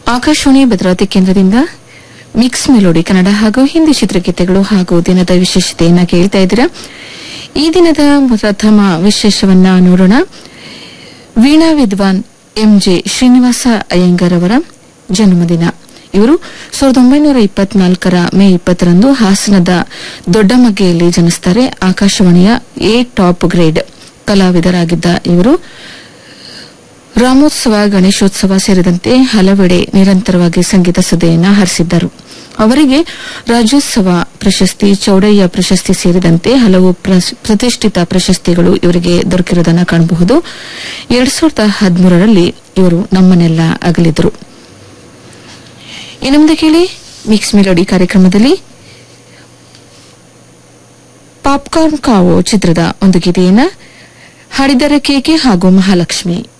ಆಕಾಶವಾಣಿ ಭದ್ರಾವತಿ ಕೇಂದ್ರದಿಂದ mix melody Kannada ಹಾಗೂ ಹಿಂದಿ ಚಿತ್ರಗೀತೆಗಳು ಹಾಗೂ ದಿನದ ವಿಶೇಷತೆಯನ್ನ ಕೇಳ್ತಾ ಇದ್ದೀರಾ ಈ ದಿನದ ಪ್ರಥಮ ವಿಶೇಷವನ್ನ ನೋಡೋಣ ವೀಣಾ ವಿದ್ವಾನ್ ಎಂಜೆ ಶ್ರೀನಿವಾಸ ಅಯ್ಯಂಗರ್ ಅವರ ಜನ್ಮದಿನ ಇವರು ಸಾವಿರದ ಒಂಬೈನೂರ ಇಪ್ಪತ್ನಾಲ್ಕರ ಮೇ ಇಪ್ಪತ್ತರಂದು ಹಾಸನದ ದೊಡ್ಡಮಗ್ಗೆಯಲ್ಲಿ ಜನಿಸುತ್ತಾರೆ ಆಕಾಶವಾಣಿಯ ಎ ಟಾಪ್ ಗ್ರೇಡ್ ಕಲಾವಿದರಾಗಿದ್ದ ಇವರು ರಾಮೋತ್ಸವ ಗಣೇಶೋತ್ಸವ ಸೇರಿದಂತೆ ಹಲವೆಡೆ ನಿರಂತರವಾಗಿ ಸಂಗೀತ ಸುದೆಯನ್ನ ಹರಿಸಿದ್ದರು ಅವರಿಗೆ ರಾಜ್ಯೋತ್ಸವ ಪ್ರಶಸ್ತಿ ಚೌಡಯ್ಯ ಪ್ರಶಸ್ತಿ ಸೇರಿದಂತೆ ಹಲವು ಪ್ರಸ್- ಪ್ರತಿಷ್ಠಿತ ಪ್ರಶಸ್ತಿಗಳು ಇವರಿಗೆ ದೊರಕಿರುವುದನ್ನು ಕಾಣಬಹುದು ಎರಡ್ ಸಾವಿರದ ಹದಿಮೂರರಲ್ಲಿ ಇವರು ನಮ್ಮನ್ನೆಲ್ಲ ಅಗಲಿದರು ಇನ್ನು ಮುಂದೆ ಕೇಳಿ ಮಿಕ್ಸ್ ಮೆಲೋಡಿ ಕಾರ್ಯಕ್ರಮದಲ್ಲಿ ಪಾಪ್ಕಾರ್ನ್ ಕಾವೋ ಚಿತ್ರದ ಒಂದು ಗೀತೆಯನ್ನ ಹಾಡಿದರೆ ಕೆಕೆ ಹಾಗೂ ಮಹಾಲಕ್ಷ್ಮಿ